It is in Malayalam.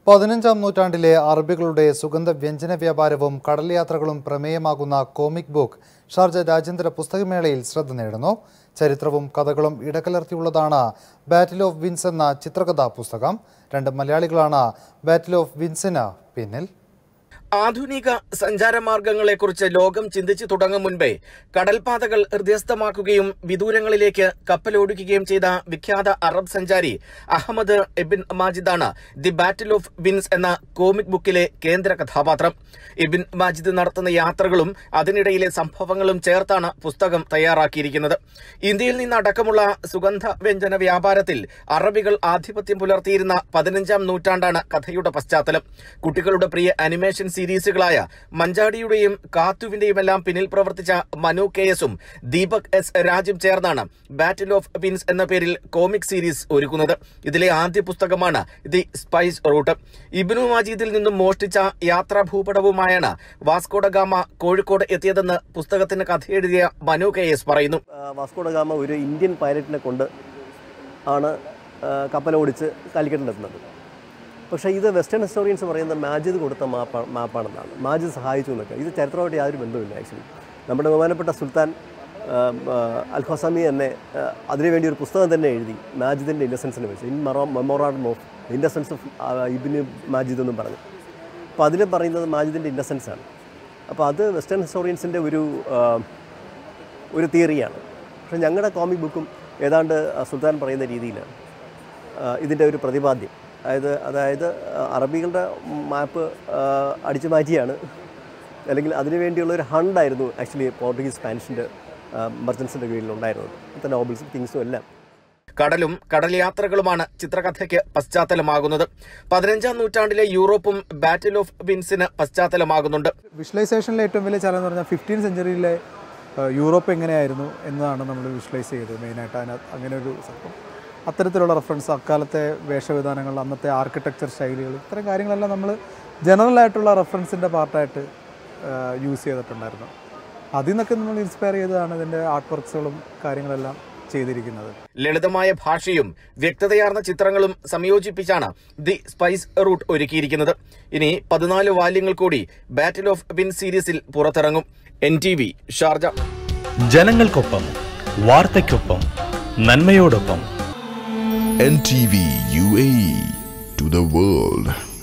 പതിനഞ്ചാം നൂറ്റാണ്ടിലെ അറബികളുടെ സുഗന്ധ വ്യഞ്ജന വ്യാപാരവും കടൽ യാത്രകളും പ്രമേയമാകുന്ന കോമിക് ബുക്ക് ഷാർജ രാജ്യാന്തര പുസ്തകമേളയിൽ ശ്രദ്ധ നേടുന്നു ചരിത്രവും കഥകളും ഇടകലർത്തിയുള്ളതാണ് ബാറ്റിൽ ഓഫ് വിൻസ് എന്ന ചിത്രകഥാ പുസ്തകം രണ്ട് മലയാളികളാണ് ബാറ്റിൽ ഓഫ് വിൻസിന് പിന്നിൽ ആധുനിക സഞ്ചാരമാർഗങ്ങളെക്കുറിച്ച് ലോകം ചിന്തിച്ചു തുടങ്ങും മുൻപേ കടൽപാതകൾ ഹൃദയസ്ഥമാക്കുകയും വിദൂരങ്ങളിലേക്ക് കപ്പലോടിക്കുകയും ചെയ്ത വിഖ്യാത അറബ് സഞ്ചാരി അഹമ്മദ് എബിൻ മാജിദാണ് ദി ബാറ്റിൽ ഓഫ് വിൻസ് എന്ന കോമിക് ബുക്കിലെ കേന്ദ്ര കഥാപാത്രം എബിൻ മാജിദ് നടത്തുന്ന യാത്രകളും അതിനിടയിലെ സംഭവങ്ങളും ചേർത്താണ് പുസ്തകം തയ്യാറാക്കിയിരിക്കുന്നത് ഇന്ത്യയിൽ നിന്നടക്കമുള്ള സുഗന്ധ വ്യഞ്ജന വ്യാപാരത്തിൽ അറബികൾ ആധിപത്യം പുലർത്തിയിരുന്ന പതിനഞ്ചാം നൂറ്റാണ്ടാണ് കഥയുടെ പശ്ചാത്തലം കുട്ടികളുടെ പ്രിയ അനിമേഷൻ സീരീസുകളായ മഞ്ചാടിയുടെയും കാത്തുവിന്റെയും എല്ലാം പിന്നിൽ പ്രവർത്തിച്ച മനു കെ എസും ദീപക് എസ് രാജും ചേർന്നാണ് ബാറ്റിൽ ഓഫ് പിൻസ് എന്ന പേരിൽ കോമിക് സീരീസ് ഒരുക്കുന്നത് ഇതിലെ ആദ്യ പുസ്തകമാണ് ദി സ്പൈസ് റൂട്ട് ഇബ്നു മാജീദിൽ നിന്നും മോഷ്ടിച്ച യാത്രാ ഭൂപടവുമായാണ് വാസ്കോഡ ഗാമ കോഴിക്കോട് എത്തിയതെന്ന് പുസ്തകത്തിന് കഥയെഴുതിയ മനു കെ എസ് പറയുന്നു വാസ്കോഡ ഗാമ ഒരു ഇന്ത്യൻ പൈലറ്റിനെ കൊണ്ട് ആണ് ആ, കപ്പലോടിച്ച് കാലിക്കറ്റിലെത്തുന്നത് പക്ഷേ ഇത് വെസ്റ്റേൺ ഹിസ്റ്റോറിയൻസ് പറയുന്ന മാജിദ് കൊടുത്ത മാപ്പാ മാപ്പാണെന്നാണ് മാജിദ് സഹായിച്ചു എന്നൊക്കെ ഇത് ചരിത്രമായിട്ട് യാതൊരു ബന്ധമില്ല ആക്ച്വലി നമ്മുടെ ബഹുമാനപ്പെട്ട സുൽത്താൻ ആ, ആ, അൽ ഖസാമി തന്നെ ആ, അതിനുവേണ്ടി ഒരു പുസ്തകം തന്നെ എഴുതി മാജിദിൻ്റെ ഇന്നസെൻസിനെ വെച്ച് ഇൻ മറോ memorandum of innocence of ibn Majid എന്നും പറഞ്ഞു അപ്പോൾ അതിൽ പറയുന്നത് മാജിദിൻ്റെ ഇന്നസെൻസ് ആണ് അപ്പോൾ അത് വെസ്റ്റേൺ ഹിസ്റ്റോറിയൻസിൻ്റെ ഒരു ആ, ഒരു തിയറിയാണ് പക്ഷേ ഞങ്ങളുടെ കോമിക് ബുക്കും ഏതാണ്ട് ആ, സുൽത്താൻ പറയുന്ന രീതിയിലാണ് ഇതിൻ്റെ ഒരു പ്രതിപാദ്യം അതായത് അതായത് ആ, അറബികളുടെ മാപ്പ് ആ, അടിച്ചു മാറ്റിയാണ് അല്ലെങ്കിൽ അതിനു വേണ്ടിയുള്ള ഒരു ഹണ്ടായിരുന്നു ആക്ച്വലി പോർട്ടുഗീസ് സ്പാനിഷിൻ്റെ മർച്ചൻസിൻ്റെ കീഴിലുണ്ടായിരുന്നത് ഇന്നത്തെ നോബിൾസും കിങ്സും എല്ലാം കടലും കടൽ യാത്രകളുമാണ് ചിത്രകഥയ്ക്ക് പശ്ചാത്തലമാകുന്നത് പതിനഞ്ചാം നൂറ്റാണ്ടിലെ യൂറോപ്പും ബാറ്റിൽ ഓഫ് വിൻസിന് പശ്ചാത്തലമാകുന്നുണ്ട് വിഷ്വലൈസേഷനിലെ ഏറ്റവും വലിയ ചലനം എന്ന് പറഞ്ഞാൽ ഫിഫ്റ്റീൻ സെഞ്ചുറിയിലെ യൂറോപ്പ് എങ്ങനെയായിരുന്നു എന്നതാണ് നമ്മൾ വിഷ്വലൈസ് ചെയ്തത് മെയിനായിട്ട് അതിനകത്ത് അങ്ങനെ ഒരു സംഭവം അത്തരത്തിലുള്ള റെഫറൻസ് അക്കാലത്തെ വേഷവിധാനങ്ങൾ അന്നത്തെ ആർക്കിടെക്ചർ ശൈലികൾ ഇത്തരം കാര്യങ്ങളെല്ലാം നമ്മൾ ജനറൽ ആയിട്ടുള്ള റെഫറൻസിൻ്റെ പാർട്ടായിട്ട് യൂസ് ചെയ്തിട്ടുണ്ടായിരുന്നു അതിൽ നിന്നൊക്കെ നമ്മൾ ഇൻസ്പയർ ചെയ്തതാണ് ഇതിൻ്റെ ആർട്ട് വർക്ക്സുകളും കാര്യങ്ങളെല്ലാം ചെയ്തിരിക്കുന്നത് ലളിതമായ ഭാഷയും വ്യക്തതയാർന്ന ചിത്രങ്ങളും സംയോജിപ്പിച്ചാണ് ദി സ്പൈസ് റൂട്ട് ഒരുക്കിയിരിക്കുന്നത് ഇനി പതിനാല് വാല്യങ്ങൾ കൂടി ബാറ്റിൽ ഓഫ് വിൻ സീരീസിൽ പുറത്തിറങ്ങും എൻ ടി വി ഷാർജ ജനങ്ങൾക്കൊപ്പം വാർത്തയ്ക്കൊപ്പം നന്മയോടൊപ്പം NTV UAE to the world.